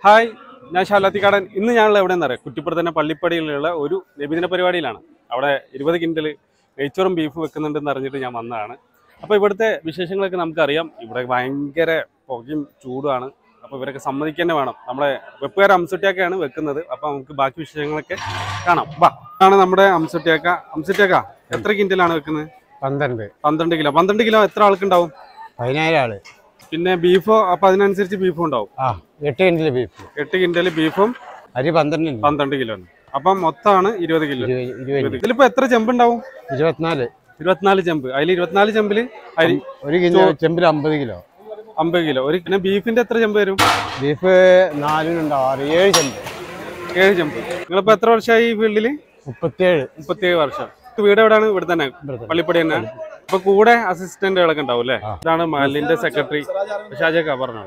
Hi ഞാൻ ഷാലാത്തിക്കാടൻ ഇന്ന് ഞാനുള്ള എവിടെ അറിയാം കുറ്റിപ്പുറത്തന്നെ പള്ളിപ്പടിയിലുള്ള ഒരു നബിദിന പരിപാടിയിലാണ് അവിടെ ഇരുപത് കിൻഡൽ നെയ്ച്ചോറും ബീഫും വെക്കുന്നുണ്ടെന്ന് അറിഞ്ഞിട്ട് ഞാൻ വന്നതാണ് അപ്പോൾ ഇവിടുത്തെ വിശേഷങ്ങളൊക്കെ നമുക്കറിയാം ഇവിടെ ഭയങ്കര പുകയും ചൂടുമാണ് അപ്പോൾ ഇവരൊക്കെ സമ്മതിക്കുക തന്നെ വേണം നമ്മളെ വെപ്പുകാർ അംസുട്ടിയൊക്കെയാണ് വെക്കുന്നത് അപ്പോൾ നമുക്ക് ബാക്കി വിശേഷങ്ങളൊക്കെ കാണാം വാ ആണ് നമ്മുടെ അംസുട്ടിയാക്ക അംസുട്ടിയാക്ക എത്ര കിൻഡലാണ് വെക്കുന്നത് പന്ത്രണ്ട് പന്ത്രണ്ട് കിലോ പന്ത്രണ്ട് കിലോ എത്ര ആൾക്കുണ്ടാവും പതിനായിരം ആള് പിന്നെ ബീഫോ അപ്പോൾ അതിനനുസരിച്ച് ബീഫും ഉണ്ടാവും ആ എട്ട് കിൻഡില് ബീഫ് എട്ട് കിൻഡൽ ബീഫും അരി പന്ത്രണ്ട് ഉണ്ട്. പന്ത്രണ്ട് കിലോ അപ്പം മൊത്തമാണ് ഇരുപത് കിലോ ഇരുപത് ഇരുപത് ഇതിലിപ്പോ എത്ര ചെമ്പ് ഉണ്ടാവും ഇരുപത്തിനാല് ഇരുപത്തിനാല് ചെമ്പ് അതിൽ ഇരുപത്തിനാല് ചെമ്പില് അരി ഒരു കിലോ ചെമ്പിൽ അമ്പത് കിലോ അമ്പത് കിലോ ഒരു പിന്നെ ബീഫിന്റെ എത്ര ചെമ്പ് വരും ബീഫ് നാലിനുണ്ടാവും ആറ് ഏഴ് ചെമ്പ് ഏഴ് ചെമ്പ് നിങ്ങളിപ്പോ എത്ര വർഷമായി ഈ ഫീൽഡിൽ മുപ്പത്തിയേഴ് മുപ്പത്തിയേഴ് വർഷം വീട് എവിടെയാണ് ഇവിടെ തന്നെ ഇവിടെ തന്നെ. പള്ളിപ്പടി തന്നെ ഇപ്പൊ കൂടെ അസിസ്റ്റന്റുകളൊക്കെ ഉണ്ടാവും അല്ലേ ആ. ഇതാണ് മഹലിന്റെ സെക്രട്ടറി ഷാജക്ക പറഞ്ഞോളൂ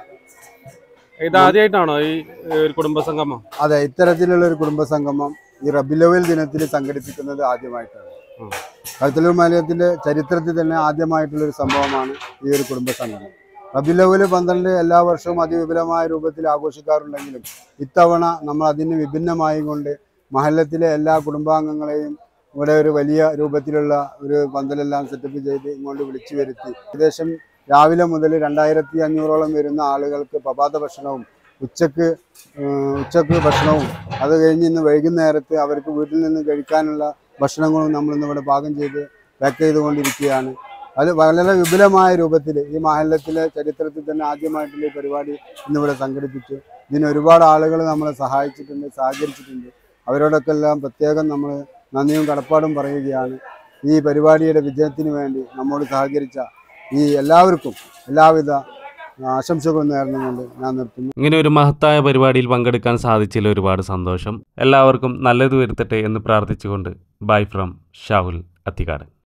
ഇത് ആദ്യമായിട്ടാണോ ഈ ഏ, ഒരു കുടുംബസംഗമം അതെ ഇത്തരത്തിലുള്ള ഒരു കുടുംബ സംഗമം ഈ റബിലവൽ ദിനത്തിൽ സംഘടിപ്പിക്കുന്നത് ആദ്യമായിട്ടാണ് ഉം. കഴുത്തലൂർ മലയത്തിന്റെ ചരിത്രത്തിൽ തന്നെ ആദ്യമായിട്ടുള്ള ഒരു സംഭവമാണ് ഈ ഒരു കുടുംബ സംഗമം റബിലവൽ പന്ത്രണ്ട് എല്ലാ വർഷവും അതിവിപുലമായ രൂപത്തിൽ ആഘോഷിക്കാറുണ്ടെങ്കിലും ഇത്തവണ നമ്മൾ അതിന് വിഭിന്നമായി കൊണ്ട് മഹല്ലത്തിലെ എല്ലാ കുടുംബാംഗങ്ങളെയും ഇവിടെ ഒരു വലിയ രൂപത്തിലുള്ള ഒരു പന്തലെല്ലാം സെറ്റപ്പ് ചെയ്ത് ഇങ്ങോട്ട് വിളിച്ചു വരുത്തി ഏകദേശം രാവിലെ മുതൽ രണ്ടായിരത്തി അഞ്ഞൂറോളം വരുന്ന ആളുകൾക്ക് പ്രഭാത ഭക്ഷണവും ഉച്ചക്ക് ഏഹ് ഉച്ചക്ക് ഭക്ഷണവും അത് കഴിഞ്ഞ് ഇന്ന് വൈകുന്നേരത്ത് അവർക്ക് വീട്ടിൽ നിന്ന് കഴിക്കാനുള്ള ഭക്ഷണങ്ങളും നമ്മൾ ഇന്ന് ഇവിടെ പാകം ചെയ്ത് പാക്ക് ചെയ്തുകൊണ്ടിരിക്കുകയാണ് അത് വളരെ വിപുലമായ രൂപത്തിൽ ഈ മാഹല്ലത്തിലെ ചരിത്രത്തിൽ തന്നെ ആദ്യമായിട്ടുള്ള ഈ പരിപാടി ഇന്നിവിടെ സംഘടിപ്പിച്ചു ഇതിന് ഒരുപാട് ആളുകൾ നമ്മളെ സഹായിച്ചിട്ടുണ്ട് സഹകരിച്ചിട്ടുണ്ട് അവരോടൊക്കെ എല്ലാം പ്രത്യേകം നമ്മൾ നന്ദിയും കടപ്പാടും പറയുകയാണ് ഈ പരിപാടിയുടെ വിജയത്തിന് വേണ്ടി നമ്മോട് സഹകരിച്ച ഈ എല്ലാവർക്കും എല്ലാവിധ ആശംസകളും നേർന്നുകൊണ്ട് ഞാൻ നിർത്തുന്നു ഇങ്ങനെ ഒരു മഹത്തായ പരിപാടിയിൽ പങ്കെടുക്കാൻ സാധിച്ചതിൽ ഒരുപാട് സന്തോഷം എല്ലാവർക്കും നല്ലത് വരുത്തട്ടെ എന്ന് പ്രാർത്ഥിച്ചുകൊണ്ട് ബൈ ഫ്രം ഷാഹുൽ അത്തിക്കാട്